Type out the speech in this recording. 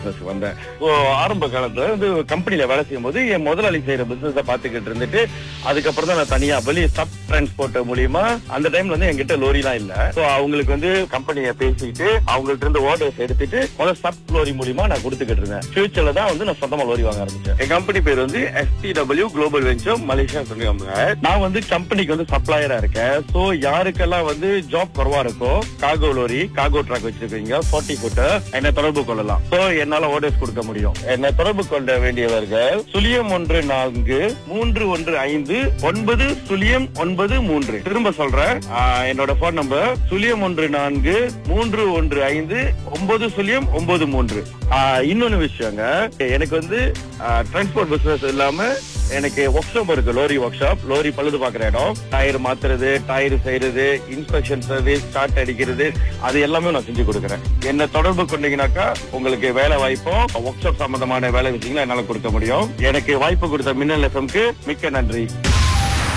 business வந்தேன் so ஆரம்ப காலத்துல வந்து கம்பெனில வேலை செய்யும் போது என் முதலாளி செய்யற பிசினஸ் பாத்துக்கிட்டு இருந்துட்டு அதுக்கப்புறம் தான் நான் தனியா வெளியே சப் டிரான்ஸ்போர்ட் மூலியமா அந்த டைம்ல வந்து என்கிட்ட லோரி எல்லாம் இல்ல ஸோ அவங்களுக்கு வந்து கம்பெனியை பேசிட்டு அவங்கள்ட்ட இருந்து ஆர்டர்ஸ் எடுத்துட்டு முதல்ல சப் லோரி மூலியமா நான் கொடுத்துக்கிட்டு இருந்தேன் ஃபியூச்சர்ல தான் வந்து நான் சொந்தமா லோரி வாங்க ஆரம்பிச்சேன் என் கம்பெனி பேர் வந்து எஸ்டிடபிள்யூ குளோபல் வெஞ்சர் மலேசியா சொல்லுவாங்க நான் வந்து கம்பெனிக்கு வந்து சப்ளையரா இருக்கேன் சோ யாருக்கெல்லாம் வந்து ஜாப் குறவா இருக்கோ காகோ லோரி காகோ ட்ராக் வச்சிருக்கீங்க ஃபார்ட்டி ஃபுட்டர் என்ன தொடர்பு கொள்ளலாம் சோ என்னால ஆர்டர்ஸ் கொடுக்க முடியும் என்ன தொடர்பு கொள்ள வேண்டியவர்கள் சுழியம் ஒன்று நான்கு மூன்று ஒன்று ஐந்து ஒன்பது சுழியம் ஒன்பது மூன்று திரும்ப சொல்றேன் ஆஹ், என்னோட போன் நம்பர் சுழியம் ஒன்று நான்கு மூன்று ஒன்று ஐந்து ஒன்பது சுழியம் ஒன்பது மூன்று ஆஹ், இன்னொன்னு விஷயங்க எனக்கு வந்து டிரான்ஸ்போர்ட் பிசினஸ் இல்லாம எனக்கு ஒர்க் ஷாப் இருக்கு லோரி ஒர்க் ஷாப் லோரி பழுது பாக்குற இடம் டயர் மாத்துறது டயர் செய்யறது இன்ஸ்பெக்ஷன் சர்வீஸ் ஸ்டார்ட் அடிக்கிறது அது எல்லாமே நான் செஞ்சு கொடுக்குறேன் என்ன தொடர்பு கொண்டீங்கன்னாக்கா உங்களுக்கு வேலை வாய்ப்பும் ஒர்க் ஷாப் சம்பந்தமான வேலை விஷயங்களை என்னால கொடுக்க முடியும் எனக்கு வாய்ப்பு கொடுத்த மின்னல் எஃப்எம்க்கு மிக்க நன்றி